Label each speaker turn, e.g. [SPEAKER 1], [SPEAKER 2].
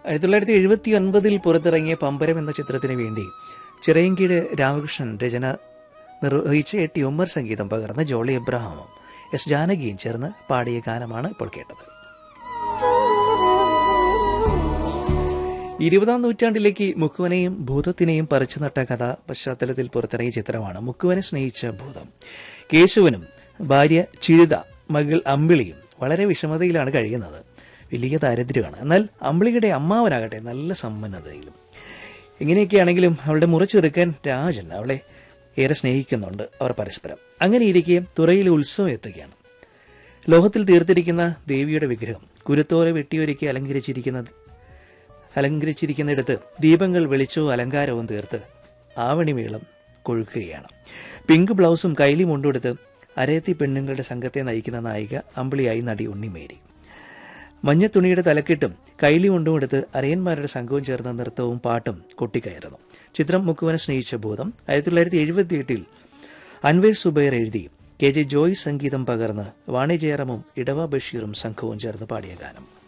[SPEAKER 1] ആയിരത്തി തൊള്ളായിരത്തി എഴുപത്തി ഒൻപതിൽ പുറത്തിറങ്ങിയ പമ്പരം എന്ന ചിത്രത്തിന് വേണ്ടി ചിറയൻകീട് രാമകൃഷ്ണൻ രചന നിർവഹിച്ച് എ ടി ഉമ്മർ സംഗീതം പകർന്ന് ജോളി എബ്രഹാമും എസ് ജാനകിയും ചേർന്ന് പാടിയ ഗാനമാണ് ഇപ്പോൾ കേട്ടത് ഇരുപതാം നൂറ്റാണ്ടിലേക്ക് മുക്കുവനെയും ഭൂതത്തിനെയും പറിച്ചു നട്ട കഥ പശ്ചാത്തലത്തിൽ പുറത്തിറങ്ങിയ ചിത്രമാണ് മുക്കുവനെ സ്നേഹിച്ച ഭൂതം കേശവനും ഭാര്യ ചിരിത മകൾ അമ്പിളിയും വളരെ വിഷമതയിലാണ് കഴിയുന്നത് വലിയ ദാരിദ്ര്യമാണ് എന്നാൽ അമ്പിളിയുടെ അമ്മാവനാകട്ടെ നല്ല സമ്പന്നതയിലും ഇങ്ങനെയൊക്കെയാണെങ്കിലും അവളുടെ മുറച്ചെറുക്കൻ രാജൻ അവളെ ഏറെ സ്നേഹിക്കുന്നുണ്ട് അവർ പരസ്പരം അങ്ങനെ ഇരിക്കെ തുറയിൽ ഉത്സവം എത്തുകയാണ് ലോഹത്തിൽ തീർത്തിരിക്കുന്ന ദേവിയുടെ വിഗ്രഹം കുരുത്തോല വെട്ടിയൊരുക്കി അലങ്കരിച്ചിരിക്കുന്നത് അലങ്കരിച്ചിരിക്കുന്നിടത്ത് ദീപങ്ങൾ വെളിച്ചവും അലങ്കാരവും തീർത്ത് ആവണിമേളം കൊഴുക്കുകയാണ് പിങ്ക് ബ്ലൗസും കൈലി മുണ്ടെടുത്ത് അരയത്തി പെണ്ണുങ്ങളുടെ സംഘത്തെ നയിക്കുന്ന നായിക അമ്പിളിയായി നടി ഉണ്ണിമേരി മഞ്ഞത്തുണിയുടെ തലക്കെട്ടും കൈലി കൊണ്ടും എടുത്ത് അരയന്മാരുടെ സംഘവും ചേർന്ന നൃത്തവും പാട്ടും കൊട്ടിക്കയറുന്നു ചിത്രം മുക്കുവനെ സ്നേഹിച്ച ഭൂതം ആയിരത്തി തൊള്ളായിരത്തി എഴുപത്തി എട്ടിൽ അൻവർ സുബൈർ എഴുതി കെ ജെ ജോയ് സംഗീതം പകർന്ന് വാണി ജയറാമും ഇടവ ബഷീറും സംഘവും ചേർന്ന് പാടിയ ഗാനം